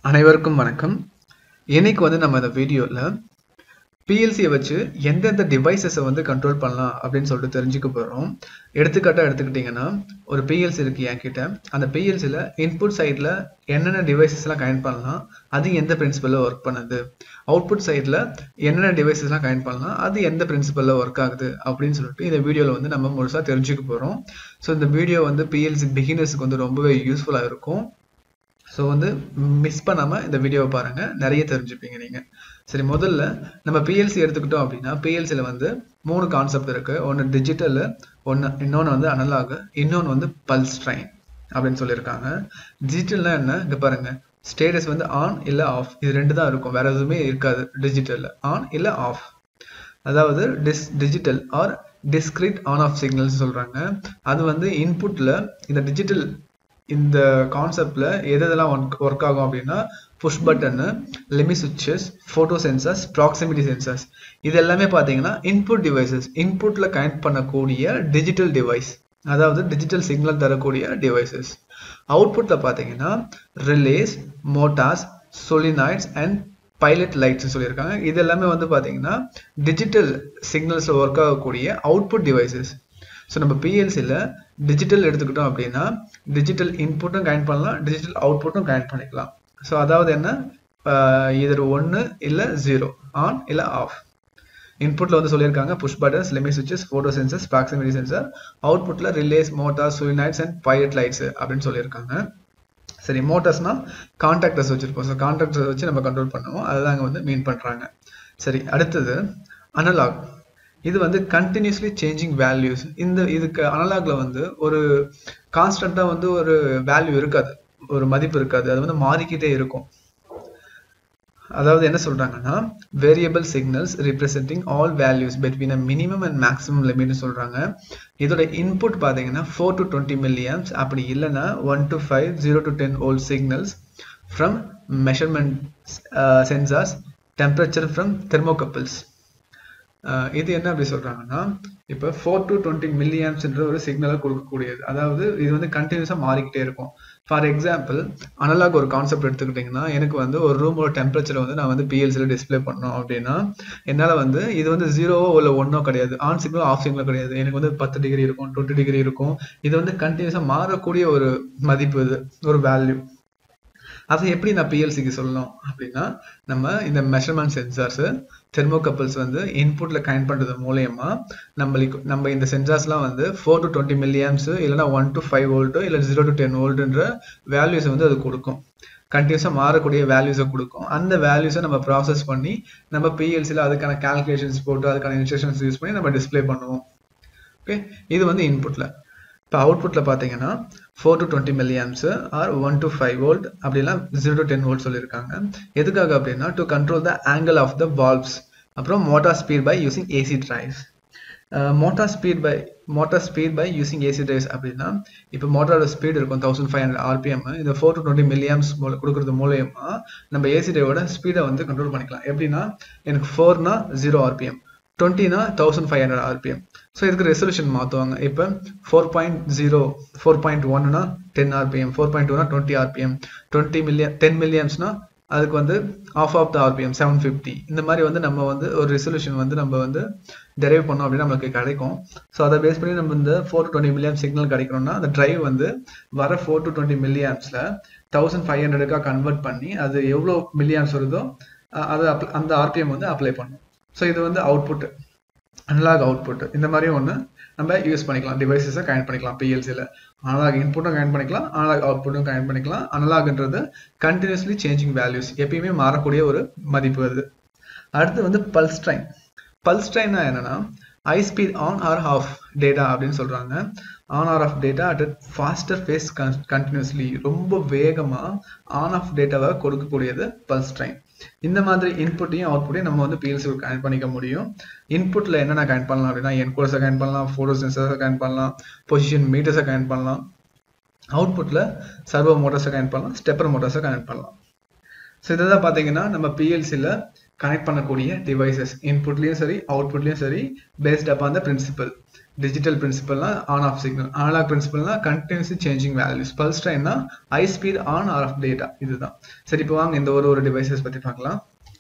அனைவருக்கும் வணக்கம் இன்னைக்கு வந்து நம்ம இந்த வீடியோவில் பிஎல்சியை வச்சு எந்தெந்த டிவைசஸை வந்து கண்ட்ரோல் பண்ணலாம் அப்படின்னு சொல்லிட்டு தெரிஞ்சுக்க போகிறோம் எடுத்துக்காட்டாக எடுத்துக்கிட்டிங்கன்னா ஒரு பிஎல்சி இருக்கு என்கிட்ட அந்த பிஎல்சியில் இன்புட் சைடில் என்னென்ன டிவைசஸ்லாம் கனெக்ட் பண்ணலாம் அது எந்த பிரின்சிபலில் ஒர்க் பண்ணுது அவுட்புட் சைடில் என்னென்ன டிவைசஸ்லாம் கனெக்ட் பண்ணலாம் அது எந்த பிரின்சிபலில் ஒர்க் ஆகுது அப்படின்னு சொல்லிட்டு இந்த வீடியோவில் வந்து நம்ம முழுசாக தெரிஞ்சுக்க போகிறோம் ஸோ இந்த வீடியோ வந்து பிஎல்சி பிகினர்ஸுக்கு வந்து ரொம்பவே யூஸ்ஃபுல்லாக இருக்கும் ஸோ வந்து மிஸ் பண்ணாமல் இந்த வீடியோவை பாருங்கள் நிறைய தெரிஞ்சுப்பீங்க நீங்கள் சரி முதல்ல நம்ம பிஎல்சி எடுத்துக்கிட்டோம் அப்படின்னா பிஎல்சியில் வந்து மூணு கான்செப்ட் இருக்குது ஒன்று டிஜிட்டலு ஒன்று இன்னொன்று வந்து அனலாக் இன்னொன்று வந்து பல்ஸ் ட்ரைன் அப்படின்னு சொல்லியிருக்காங்க டிஜிட்டல்னா என்ன இங்கே பாருங்க ஸ்டேட்டஸ் வந்து ஆன் இல்லை ஆஃப் இது ரெண்டு தான் இருக்கும் வேற எதுவுமே இருக்காது டிஜிட்டலில் ஆன் இல்லை ஆஃப் அதாவது dis digital or discrete on off signals சொல்கிறாங்க அது வந்து இன்புட்டில் இந்த டிஜிட்டல் இந்த கான்செப்டில் எது எதெல்லாம் ஒர்க் ஒர்க் ஆகும் அப்படின்னா push button limit switches photo sensors proximity sensors இது எல்லாமே பார்த்தீங்கன்னா இன்புட் டிவைசஸ் இன்புட்டில் கனெக்ட் பண்ணக்கூடிய டிஜிட்டல் டிவைஸ் அதாவது டிஜிட்டல் சிக்னல் தரக்கூடிய டிவைசஸ் அவுட்புட்டில் பார்த்தீங்கன்னா relays motors solenoids and pilot lights சொல்லியிருக்காங்க இது எல்லாமே வந்து பார்த்தீங்கன்னா டிஜிட்டல் சிக்னல்ஸில் ஒர்க் ஆகக்கூடிய அவுட்புட் டிவைசஸ் ஸோ நம்ம பிஎல்சியில் டிஜிட்டல் எடுத்துக்கிட்டோம் அப்படின்னா டிஜிட்டல் இன்புட்டும் கனெக்ட் பண்ணலாம் டிஜிட்டல் அவுட்புட்டும் கனெக்ட் பண்ணிக்கலாம் ஸோ அதாவது என்ன இதர் ஒன்று இல்லை ஜீரோ ஆன் இல்லை ஆஃப் இன்புட்டில் வந்து சொல்லியிருக்காங்க push buttons limit switches photo sensors proximity sensor அவுட்புட்டில் relays motor solenoids and pilot lights அப்படின்னு சொல்லியிருக்காங்க சரி மோட்டார்ஸ்னா கான்டாக்டர்ஸ் வச்சுருப்போம் ஸோ கான்டாக்டர்ஸ் வச்சு நம்ம கண்ட்ரோல் பண்ணுவோம் அதுதான் அங்கே வந்து மீன் பண்ணுறாங்க சரி அடுத்தது அனலாக் இது வந்து கண்டினியூஸ்லி சேஞ்சிங் வேல்யூஸ் இந்த இதுக்கு அனலாக்ல வந்து ஒரு கான்ஸ்டண்ட்டாக வந்து ஒரு வேல்யூ இருக்காது ஒரு மதிப்பு இருக்காது அது வந்து மாறிக்கிட்டே இருக்கும் அதாவது என்ன சொல்றாங்கன்னா variable signals representing all values between uh minimum and maximum லிமிட்னு சொல்றாங்க இதோட இன்புட் பார்த்தீங்கன்னா ஃபோர் டு டுவெண்ட்டி மில்லியம்ஸ் அப்படி இல்லைன்னா one to five zero to ten volt signals from measurement sensors temperature from thermocouples இது என்ன அப்படி சொல்றாங்கன்னா இப்போ ஃபோர் டு டுவெண்ட்டி மில்லியம்ஸ்ன்ற ஒரு சிக்னலை கொடுக்கக்கூடியது அதாவது இது வந்து கண்டினியூஸாக மாறிக்கிட்டே இருக்கும் ஃபார் எக்ஸாம்பிள் அனலாக் ஒரு கான்செப்ட் எடுத்துக்கிட்டிங்கன்னா எனக்கு வந்து ஒரு ரூமோட டெம்பரேச்சரை வந்து நான் வந்து பிஎல்சியில் டிஸ்பிளே பண்ணோம் அப்படின்னா என்னால் வந்து இது வந்து ஜீரோவோ இல்லை ஒன்றோ கிடையாது ஆன் சிக்னலோ ஆஃப் சிக்னலோ கிடையாது எனக்கு வந்து பத்து டிகிரி இருக்கும் டுவெண்ட்டி டிகிரி இருக்கும் இது வந்து கண்டினியூஸாக மாறக்கூடிய ஒரு மதிப்பு இது ஒரு வேல்யூ அதை எப்படி நான் பிஎல்சிக்கு சொல்லணும் அப்படின்னா நம்ம இந்த மெஷர்மெண்ட் சென்சார்ஸு தெர்மோகப்பிள்ஸ் வந்து இன்புட்ல கனெக்ட் பண்ணுறது மூலயமா நம்மளுக்கு நம்ம இந்த சென்சார்ஸ்லாம் வந்து ஃபோர் டு டுவெண்ட்டி மில்லியம்ஸ் இல்லைனா ஒன் டு ஃபைவ் வோல்ட்டு இல்லை ஜீரோ டு டென் வோல்ட்டுன்ற வேல்யூஸை வந்து அது கொடுக்கும் கண்டினியூஸாக மாறக்கூடிய வேல்யூஸை கொடுக்கும் அந்த வேல்யூஸை நம்ம ப்ராசஸ் பண்ணி நம்ம பிஎல்சியில் அதுக்கான கால்குலேஷன்ஸ் போட்டு அதுக்கான இன்ஸ்ட்ரக்ஷன்ஸ் யூஸ் பண்ணி நம்ம டிஸ்பிளே பண்ணுவோம் ஓகே இது வந்து இன்புட்டில் இப்போ அவுட்புட்டில் பார்த்தீங்கன்னா four to twenty milliamps or one to five volt அப்படிலாம் ஜீரோ டு டென் வோல்ட் சொல்லியிருக்காங்க எதுக்காக அப்படின்னா to control the angle of the valves அப்புறம் motor speed by using AC drives motor speed by motor speed by using AC drives அப்படின்னா இப்போ மோட்டாரோட speed இருக்கும் thousand five hundred RPM இந்த four to twenty milliamps கொடுக்குறது மூலயமா நம்ம AC டிரைவோட ஸ்பீடை வந்து கண்ட்ரோல் பண்ணிக்கலாம் எப்படின்னா எனக்கு ஃபோர்னா ஜீரோ ஆர்பிஎம் டுவெண்ட்டினா thousand five hundred RPM so இதுக்கு ரெசல்யூஷன் மாற்றுவாங்க இப்போ four point zero four point ஒன்னா டென் ஆர்பிஎம் ஃபோர் பாயிண்ட் டூனா twenty RPM twenty million ten மில்லியம்ஸ்னா அதுக்கு வந்து half of the RPM seven fifty இந்த மாதிரி வந்து நம்ம வந்து ஒரு ரெசல்யூஷன் வந்து நம்ம வந்து டெரைவ் பண்ணோம் அப்படின்னா நம்மளுக்கு கிடைக்கும் ஸோ அதை பேஸ் பண்ணி நம்ம இந்த four to twenty milliamp signal கிடைக்கணும்னா அந்த ட்ரைவ் வந்து வர ஃபோர் டு டுவெண்ட்டி மில்லியம்ஸில் தௌசண்ட் ஃபைவ் ஹண்ட்ரடுக்காக கன்வெர்ட் பண்ணி அது எவ்வளோ மில்லியம்ஸ் வருதோ அது அந்த ஆர்பிஎம் வந்து அப்ளை பண்ணும் ஸோ இது வந்து அவுட்புட் அனலாக் அவுட்புட் இந்த மாதிரி ஒன்று நம்ம யூஸ் பண்ணிக்கலாம் டிவைசஸை கனெக்ட் பண்ணிக்கலாம் பிஎல்சியில் அனலாக் இன்புட்டும் கனெக்ட் பண்ணிக்கலாம் அனலாக் அவுட்புட்டும் கனெக்ட் பண்ணிக்கலாம் அனலாக்ன்றது கண்டினியூஸ்லி சேஞ்சிங் வேல்யூஸ் எப்பயுமே மாறக்கூடிய ஒரு மதிப்பு அது அடுத்து வந்து பல்ஸ் ட்ரைன் பல்ஸ் ட்ரைன்னா என்னன்னா high speed on or off data அப்படின்னு சொல்கிறாங்க on or off data at faster phase continuously ரொம்ப வேகமாக ஆன் ஆஃப் டேட்டாவை கொடுக்கக்கூடியது பல்ஸ் ட்ரைன் இந்த மாதிரி இன்புட்டையும் அவுட்புட்டையும் நம்ம வந்து பிஎல்சி கனெக்ட் பண்ணிக்க முடியும் இன்புட்டில் என்னென்ன கனெக்ட் பண்ணலாம் அப்படின்னா என்கோடஸை கனெக்ட் பண்ணலாம் ஃபோட்டோ சென்சர்ஸை கனெக்ட் பண்ணலாம் பொசிஷன் மீட்டர்ஸை கனெக்ட் பண்ணலாம் அவுட்புட்டில் சர்வோ மோட்டர்ஸை கனெக்ட் பண்ணலாம் ஸ்டெப்பர் மோட்டர்ஸை கனெக்ட் பண்ணலாம் ஸோ இதை பார்த்தீங்கன்னா நம்ம பிஎல்சியில் கனெக்ட் பண்ணக்கூடிய டிவைசஸ் இன்புட்லேயும் சரி அவுட்புட்லேயும் சரி based upon the principle digital பிரின்சிபல்னா ஆன் ஆஃப் சிக்னல் அனலாக் பிரின்சிபல்னா கண்டினியூஸ்லி சேஞ்சிங் வேல்யூஸ் பல்ஸ் ட்ரெயின்னா high speed on or off data இதுதான் சரி இப்போ வாங்க இந்த ஒரு ஒரு டிவைசஸ் பற்றி பார்க்கலாம்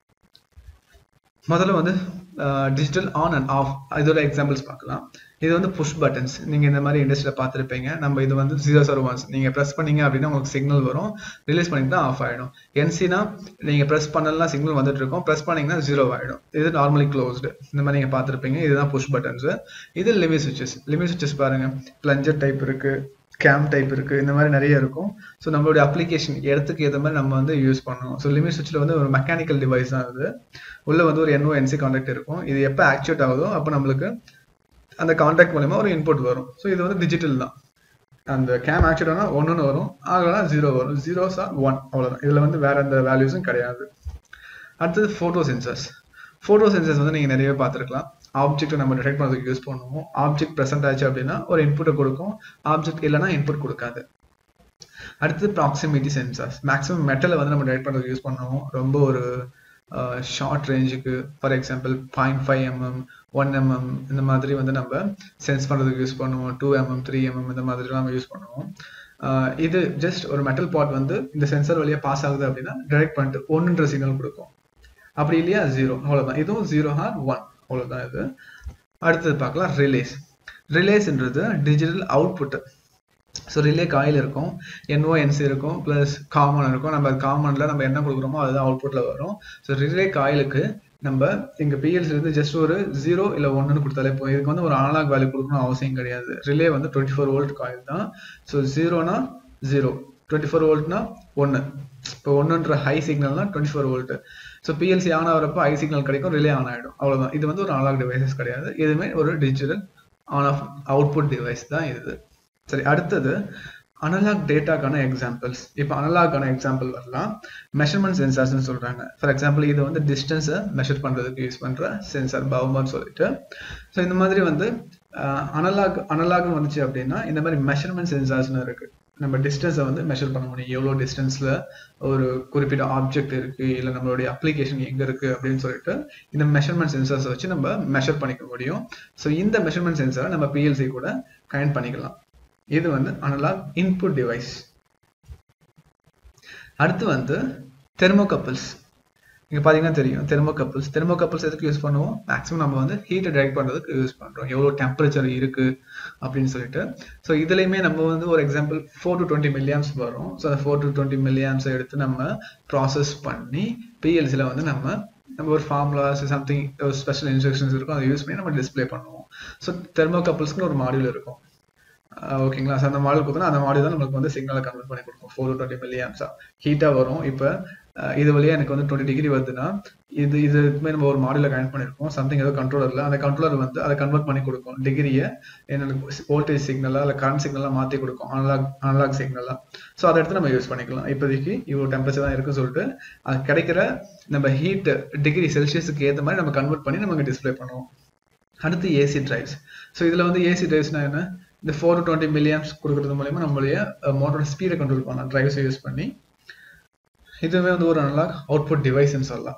முதல்ல வந்து டிஜிட்டல் ஆன் அண்ட் ஆஃப் இதோட எக்ஸாம்பிள்ஸ் பார்க்கலாம் இது வந்து புஷ் பட்டன்ஸ் நீங்கள் இந்த மாதிரி இண்டஸ்ட்ரியில் பார்த்துருப்பீங்க நம்ம இது வந்து ஜீரோ ஜீரோ ஒன்ஸ் நீங்கள் ப்ரெஸ் பண்ணீங்க அப்படின்னா உங்களுக்கு சிக்னல் வரும் ரிலீஸ் பண்ணிட்டு ஆஃப் ஆகிடும் என்சினா நீங்கள் ப்ரெஸ் பண்ணலாம் சிக்னல் வந்துட்டு இருக்கும் ப்ரெஸ் பண்ணீங்கன்னா ஜீரோ ஆகிடும் இது நார்மலி க்ளோஸ்டு இந்த மாதிரி நீங்கள் பார்த்துருப்பீங்க இதுதான் புஷ் பட்டன்ஸ் இது லிமிட் சுவிச்சஸ் லிமிட் சுவிச்சஸ் பாருங்க பிளஞ்சர் டைப் இருக்கு கேம் டைப் இருக்கு இந்த மாதிரி நிறைய இருக்கும் ஸோ நம்மளுடைய அப்ளிகேஷன் இடத்துக்கு ஏற்ற மாதிரி நம்ம வந்து யூஸ் பண்ணுவோம் ஸோ லிமிட் சுவிட்சில் வந்து ஒரு மெக்கானிக்கல் டிவைஸ் தான் அது உள்ள வந்து ஒரு என்ஓ என்சி கான்டாக்ட் இருக்கும் இது எப்போ ஆக்டிவேட் ஆகுதோ அப்போ நம்மளுக்கு அந்த கான்டாக்ட் மூலயமா ஒரு இன்புட் வரும் ஸோ இது வந்து டிஜிட்டல் தான் அந்த கேம் ஆக்டிவேட் ஆனால் ஒன்றுன்னு வரும் ஆகலாம் ஜீரோ வரும் ஜீரோஸ் ஆர் ஒன் அவ்வளோதான் இதில் வந்து வேற எந்த வேல்யூஸும் கிடையாது அடுத்தது ஃபோட்டோ சென்சர்ஸ் ஃபோட்டோ சென்சர்ஸ் வந்து நீங்கள் நிறையவே பார்த்துருக்கலாம் ஆப்ஜெக்ட்டை நம்ம டிடெக்ட் பண்ணுறதுக்கு யூஸ் பண்ணுவோம் ஆப்ஜெக்ட் ப்ரெசென்ட் ஆச்சு அப்படின்னா ஒரு இன்புட்டை கொடுக்கும் ஆப்ஜெக்ட் இல்லைனா இன்புட் கொடுக்காது அடுத்தது ப்ராக்சிமிட்டி சென்சார்ஸ் மேக்ஸிமம் மெட்டலை வந்து நம்ம டிடெக்ட் பண்ணுறதுக்கு யூஸ் பண்ணுவோம் ரொம்ப ஒரு ஷார்ட் ரேஞ்சுக்கு for example point five mm one mm இந்த மாதிரி வந்து நம்ம சென்ஸ் பண்ணுறதுக்கு யூஸ் பண்ணுவோம் டூ எம்எம் த்ரீ எம்எம் இந்த மாதிரிலாம் நம்ம யூஸ் பண்ணுவோம் இது ஜஸ்ட் ஒரு மெட்டல் பாட் வந்து இந்த சென்சர் வழியாக பாஸ் ஆகுது அப்படின்னா டிடெக்ட் பண்ணிட்டு ஒன்றுன்ற சிக்னல் கொடுக்கும் அப்படி இல்லையா ஜீரோ அவ்வளோதான் இதுவும் ஜீரோ ஆர் ஒன் அவ்வளோதான் இது அடுத்தது பார்க்கலாம் ரிலேஸ் ரிலேஸ்ன்றது digital output so relay coil இருக்கும் என்ஓஎன்சி இருக்கும் ப்ளஸ் காமன் இருக்கும் நம்ம காமனில் நம்ம என்ன கொடுக்குறோமோ அதுதான் அவுட்புட்டில் வரும் ஸோ ரிலே காயிலுக்கு நம்ம இங்கே பிஎல்சி வந்து ஜஸ்ட் ஒரு ஜீரோ இல்லை ஒன்றுன்னு கொடுத்தாலே போதும் இதுக்கு வந்து ஒரு அனலாக் வேல்யூ கொடுக்கணும் அவசியம் கிடையாது ரிலே வந்து டுவெண்ட்டி ஃபோர் வோல்ட் காயில் தான் ஸோ ஜீரோனா ஜீரோ டுவெண்ட்டி ஃபோர் வோல்ட்னா ஒன்று இப்போ ஒன்றுன்ற ஹை சிக்னல்னா twenty four volt so PLC on ஆகிறப்போ ஹை சிக்னல் கிடைக்கும் ரிலே ஆன் ஆகிடும் அவ்வளோதான் இது வந்து ஒரு அனலாக் டிவைசஸ் கிடையாது இதுவுமே ஒரு digital on off output device தான் இது சரி அடுத்தது அனலாக் டேட்டாக்கான எக்ஸாம்பிள்ஸ் இப்போ அனலாக்கான எக்ஸாம்பிள் வரலாம் மெஷர்மெண்ட் சென்சார்ஸ்னு சொல்கிறாங்க ஃபார் எக்ஸாம்பிள் இது வந்து டிஸ்டன்ஸை மெஷர் பண்ணுறதுக்கு யூஸ் பண்ணுற சென்சார் பவுமர்னு சொல்லிட்டு ஸோ இந்த மாதிரி வந்து அனலாக் அனலாக்னு வந்துச்சு அப்படின்னா இந்த மாதிரி மெஷர்மெண்ட் சென்சார்ஸ்னு இருக்குது நம்ம டிஸ்டன்ஸை வந்து மெஷர் பண்ண முடியும் எவ்வளோ டிஸ்டன்ஸில் ஒரு குறிப்பிட்ட ஆப்ஜெக்ட் இருக்குது இல்லை நம்மளுடைய அப்ளிகேஷன் எங்கே இருக்குது அப்படின்னு சொல்லிட்டு இந்த மெஷர்மெண்ட் சென்சார்ஸை வச்சு நம்ம மெஷர் பண்ணிக்க முடியும் ஸோ இந்த மெஷர்மெண்ட் சென்சாரை நம்ம பிஎல்சி கூட கனெக்ட் பண்ணிக்கலாம் இது வந்து அனலாக் இன்புட் டிவைஸ் அடுத்து வந்து தெர்மோகப்பிள்ஸ் இங்கே பார்த்தீங்கன்னா தெரியும் தெர்மோகப்பிள்ஸ் தெர்மோகப்பிள்ஸ் எதுக்கு யூஸ் பண்ணுவோம் மேக்ஸிமம் நம்ம வந்து ஹீட்டை டைரக்ட் பண்ணுறதுக்கு யூஸ் பண்ணுறோம் எவ்வளோ டெம்பரேச்சர் இருக்குது அப்படின்னு சொல்லிட்டு ஸோ இதுலேயுமே நம்ம வந்து ஒரு example four to twenty milliamps வரும் ஸோ அந்த ஃபோர் டு டுவெண்ட்டி மில்லியம்ஸை எடுத்து நம்ம ப்ராசஸ் பண்ணி பிஎல்சியில் வந்து நம்ம நம்ம ஒரு ஃபார்முலாஸ் சம்திங் ஒரு ஸ்பெஷல் இன்ஸ்ட்ரக்ஷன்ஸ் இருக்கும் அதை யூஸ் பண்ணி நம்ம டிஸ்பிளே பண்ணுவோம் ஸோ தெர்மோகப்பிள்ஸ்க்குன்னு ஒரு மாடியூல் இருக்கும் ஓகேங்களா ஸோ அந்த மாடல் கொடுத்தோன்னா அந்த மாடல் தான் நம்மளுக்கு வந்து சிக்னலை கன்வெர்ட் பண்ணி கொடுக்கும் ஃபோர் டுவெண்ட்டி மில்லியம்ஸா ஹீட்டாக வரும் இப்போ இது வழியாக எனக்கு வந்து டுவெண்ட்டி டிகிரி வருதுன்னா இது இது நம்ம ஒரு மாடலில் கனெக்ட் பண்ணியிருக்கோம் சம்திங் ஏதோ கண்ட்ரோலரில் அந்த கண்ட்ரோலர் வந்து அதை கன்வெர்ட் பண்ணி கொடுக்கும் டிகிரியை எனக்கு வோல்டேஜ் சிக்னலாக இல்லை கரண்ட் சிக்னலாக மாற்றி கொடுக்கும் அனலாக் அனலாக் சிக்னலாக ஸோ அதை எடுத்து நம்ம யூஸ் பண்ணிக்கலாம் இப்போதைக்கு இவ்வளோ டெம்பரேச்சர் தான் இருக்குன்னு சொல்லிட்டு அது கிடைக்கிற நம்ம ஹீட் டிகிரி செல்சியஸுக்கு ஏற்ற மாதிரி நம்ம கன்வெர்ட் பண்ணி நமக்கு டிஸ்பிளே பண்ணுவோம் அடுத்து ஏசி டிரைவ்ஸ் ஸோ இதில் வந்து ஏசி டிரைவ்ஸ்னா என்ன இந்த ஃபோர் டு டுவெண்ட்டி மில்லியம்ஸ் கொடுக்கறது மூலயமா நம்மளுடைய மோட்டரோட ஸ்பீடை கண்ட்ரோல் பண்ணலாம் டிரைவ்ஸை யூஸ் பண்ணி இதுவே வந்து ஒரு நல்லா அவுட்புட் டிவைஸ்ன்னு சொல்லலாம்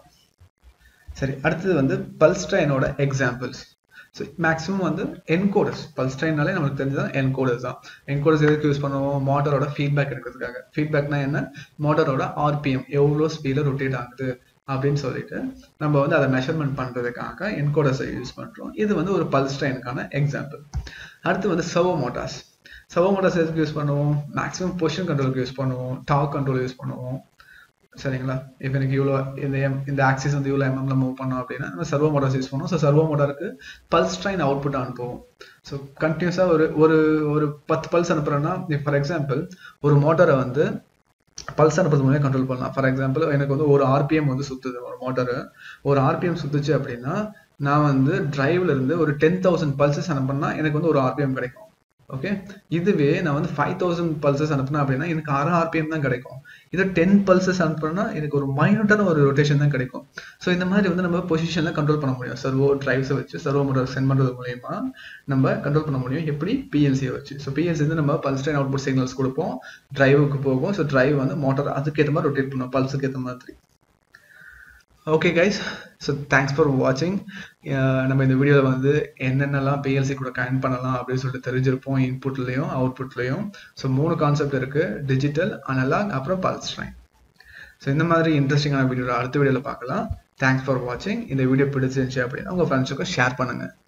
சரி அடுத்தது வந்து பல்ஸ் ட்ரெயினோட எக்ஸாம்பிள்ஸ் ஸோ மேக்ஸிமம் வந்து என்கோடர்ஸ் பல்ஸ் ட்ரெயின்னாலே நம்மளுக்கு தெரிஞ்சதான் என்கோடர்ஸ் தான் என்கோடர்ஸ் எதுக்கு யூஸ் பண்ணுவோம் மோட்டரோட ஃபீட்பேக் எடுக்கிறதுக்காக ஃபீட்பேக்னா என்ன மோட்டரோட ஆர்பிஎம் எவ்வளோ ஸ்பீடில் ரொட்டேட் ஆகுது அப்படின்னு சொல்லிட்டு நம்ம வந்து அதை மெஷர்மெண்ட் பண்ணுறதுக்காக என்கோடர்ஸை யூஸ் பண்ணுறோம் இது வந்து ஒரு பல்ஸ் ட்ரெயினுக்கான எக்ஸாம்பிள் அடுத்து வந்து சர்வோ மோட்டார்ஸ் சர்வோ மோட்டார்ஸ் எதுக்கு யூஸ் பண்ணுவோம் மேக்ஸிமம் பொசிஷன் கண்ட்ரோலுக்கு யூஸ் பண்ணுவோம் டாக் கண்ட்ரோல் யூஸ் பண்ணுவோம் சரிங்களா இப்போ எனக்கு இவ்வளோ இந்த எம் இந்த ஆக்சிஸ் வந்து இவ்வளோ எம்எம்ல மூவ் பண்ணோம் அப்படின்னா நம்ம சர்வோ மோட்டார்ஸ் யூஸ் பண்ணுவோம் ஸோ சர்வோ மோட்டாருக்கு பல்ஸ் ட்ரைன் அவுட்புட் அனுப்புவோம் ஸோ கண்டினியூஸாக ஒரு ஒரு ஒரு பத்து பல்ஸ் அனுப்புறேன்னா ஃபார் எக்ஸாம்பிள் ஒரு மோட்டரை வந்து பல்ஸ் அனுப்புறது மூலமே கண்ட்ரோல் பண்ணலாம் ஃபார் எக்ஸாம்பிள் எனக்கு வந்து ஒரு ஆர்பிஎம் வந்து சுத்துது ஒரு மோட்டரு ஒரு ஆர்பிஎம் சுத்துச்சு அப்படின்னா நான் வந்து டிரைவ்ல இருந்து ஒரு டென் தௌசண்ட் பல்சஸ் அனுப்புனா எனக்கு வந்து ஒரு ஆர்பிஎம் கிடைக்கும் ஓகே இதுவே நான் வந்து ஃபைவ் தௌசண்ட் பல்சஸ் அனுப்புனேன் அப்படின்னா எனக்கு அரை ஆர்பிஎம் தான் கிடைக்கும் இதே டென் பல்சஸ் அனுப்புனா எனக்கு ஒரு மைனூட்டான ஒரு ரொட்டேஷன் தான் கிடைக்கும் ஸோ இந்த மாதிரி வந்து நம்ம பொசிஷன்ல கண்ட்ரோல் பண்ண முடியும் சர்வோ டிரைவ்ஸை வச்சு சர்வோ மோட்டர் சென்ட் பண்ணுறது மூலயமா நம்ம கண்ட்ரோல் பண்ண முடியும் எப்படி பிஎல்சியை வச்சு ஸோ பிஎல்சி வந்து நம்ம பல்ஸ் ட்ரெயின் அவுட்புட் சிக்னல்ஸ் கொடுப்போம் டிரைவுக்கு போகும் ஸோ டிரைவ் வந்து மோட்டார் அதுக்கேற்ற மாதிரி ரொட்டேட் பண்ணும் பல்ஸுக்கு ஏற்ற மாதிரி okay guys so thanks for வாட்சிங் நம்ம இந்த வீடியோவில் வந்து என்னென்னலாம் பிஎல்சி கூட கனெக்ட் பண்ணலாம் அப்படின்னு சொல்லிட்டு தெரிஞ்சிருப்போம் இன்புட்லேயும் அவுட்புட்லேயும் ஸோ மூணு கான்செப்ட் இருக்குது டிஜிட்டல் அனலாக் அப்புறம் பல்ஸ் ட்ரைன் ஸோ இந்த மாதிரி இன்ட்ரெஸ்டிங்கான வீடியோ அடுத்த வீடியோவில் பார்க்கலாம் தேங்க்ஸ் ஃபார் வாட்சிங் இந்த வீடியோ பிடிச்சிருந்துச்சு அப்படின்னா உங்கள் ஃப்ரெண்ட்ஸுக்கும் ஷேர் பண்ணுங்கள்